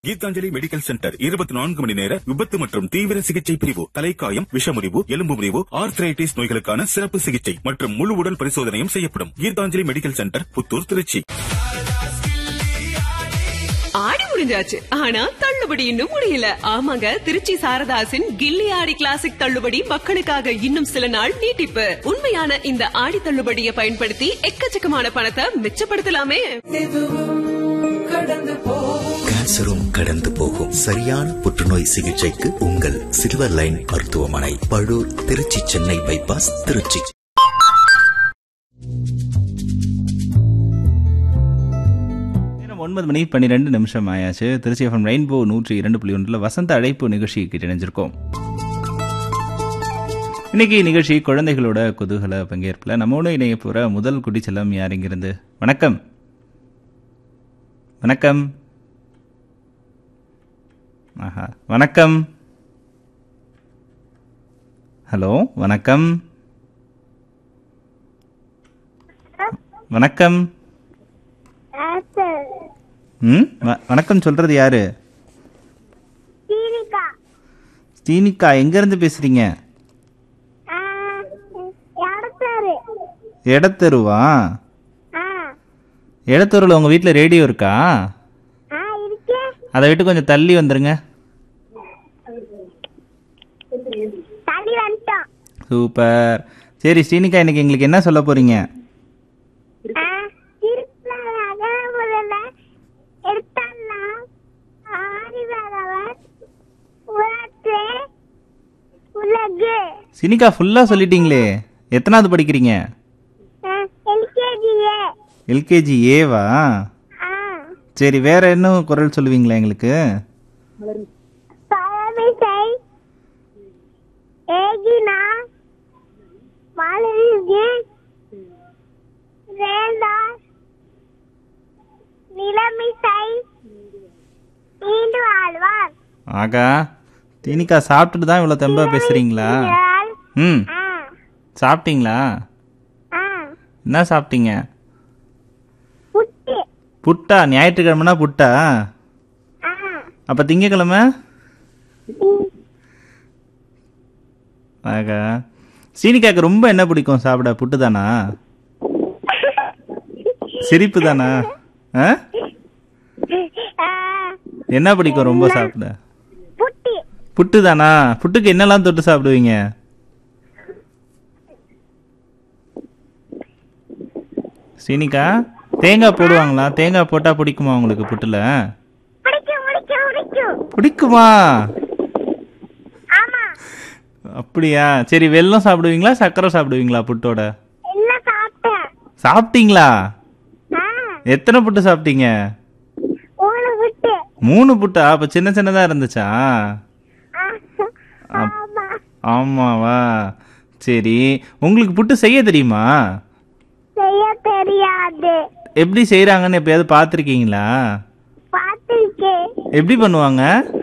Gitanjali medical centre இருபத்தி நான்கு மணி நேர விபத்து மற்றும் தீவிர சிகிச்சை பிரிவு தலைக்காயம் விஷமுறிவு எலும்பு முறிவு ஆர்த்ரைட்டிஸ் நோய்களுக்கான சிறப்பு சிகிச்சை மற்றும் முழு உடல் பரிசோதனையும் செய்யப்படும் கீதாஞ்சலி மெடிக்கல் சென்டர் புத்தூர் திருச்சி ஆடி முடிஞ்சாச்சு ஆனா தள்ளுபடி இன்னும் முடியல ஆமாங்க திருச்சி சாரதாசின் கில்லி ஆடி கிளாசிக் தள்ளுபடி மக்களுக்காக இன்னும் சில நாள் நீட்டிப்பு உண்மையான இந்த ஆடி தள்ளுபடியை பயன்படுத்தி எக்கச்சக்கமான பணத்தை மிச்சப்படுத்தலாமே கேன்சரும் கடந்து போகும் சரியான புற்றுநோய் சிகிச்சைக்கு உங்கள் சில்வர் லைன் மருத்துவமனை பழூர் திருச்சி சென்னை பைபாஸ் திருச்சி நேரம் ஒன்பது மணி பன்னிரெண்டு நிமிஷம் ஆயாச்சு திருச்சி எஃப்எம் ரெயின்போ நூற்றி இரண்டு புள்ளி ஒன்றில் வசந்த அழைப்பு நிகழ்ச்சிக்கு இணைஞ்சிருக்கோம் இன்னைக்கு நிகழ்ச்சி குழந்தைகளோட குதூகல பங்கேற்பில் நம்மோடு இணைய போகிற முதல் குடிச்செல்லம் யார் இங்கிருந்து வணக்கம் வணக்கம் ஆஹா வணக்கம் ஹலோ வணக்கம் வணக்கம் ம் வ- வணக்கம் சொல்றது யாரு சீனிகா ஸ்ரீனிகா எங்க இருந்து பேசுறீங்க இடத்தாரு எடத்தெருவா ஆ எடத்தெருவில் உங்க வீட்டில் ரேடியோ இருக்கா ஆ இருக்கே அதை விட்டு கொஞ்சம் தள்ளி வந்துருங்க தள்ளி வந்துட்டோம் சூப்பர் சரி ஸ்ரீனிகா இன்னைக்கு எங்களுக்கு என்ன சொல்ல போறீங்க ஆ திருப்பூர் அகரமுதல எடுத்தாலாம் ஆரிவரவர் உலகு உலகு ஸ்ரீனிகா ஃபுல்லா சொல்லிட்டீங்களே எத்தனாவது படிக்கிறீங்க எல்கேஜிஏ எல்கேஜி ஏவா ஆ சரி வேற என்ன குரல் சொல்லுவீங்களா எங்களுக்கு பழமிசை ஏகினா மலரிகி ரேந்தார் நிலமிசை நீண்டு வாழ்வார் ஆகா ஸ்ரீனிகா சாப்பிட்டுட்டு தான் இவ்வளோ தெம்பா பேசுறீங்களா வாழ். ம் ஆ சாப்பிட்டீங்களா ஆ என்ன சாப்பிட்டீங்க புட்டு புட்டா ஞாயிற்றுக்கிழமைனா புட்டா ஆ அப்போ திங்கக்கிழமை ஆகா சீனிக்காக்கு ரொம்ப என்ன பிடிக்கும் சாப்பிட புட்டு தானா சிரிப்பு தானா ஆ ஆ, என்ன பிடிக்கும் ரொம்ப சாப்பிட புட்டு புட்டு தானா புட்டுக்கு என்னெல்லாம் தொட்டு சாப்பிடுவீங்க சீனிக்கா தேங்காய் போடுவாங்களா தேங்காய் போட்டா பிடிக்குமா உங்களுக்கு புட்டுல பிடிக்கும் பிடிக்கும் பிடிக்கும் பிடிக்குமா ஆமா அப்படியா சரி வெல்லம் சாப்பிடுவீங்களா சர்க்கரை சாப்பிடுவீங்களா புட்டோட எல்லாம் சாப்பிட்டேன் சாப்பிட்டீங்களா ஆ எத்தனை புட்டு சாப்பிட்டீங்க மூணு புட்டு மூணு புட்டா அப்ப சின்ன சின்னதா இருந்துச்சா ஆ, அப்- ஆமா ஆமாவா சரி உங்களுக்கு புட்டு செய்ய தெரியுமா செய்ய தெரியாது எப்படி செய்றாங்கன்னு எப்பயாவது பார்த்துருக்கீங்களா பார்த்திருக்கேன் எப்படி பண்ணுவாங்க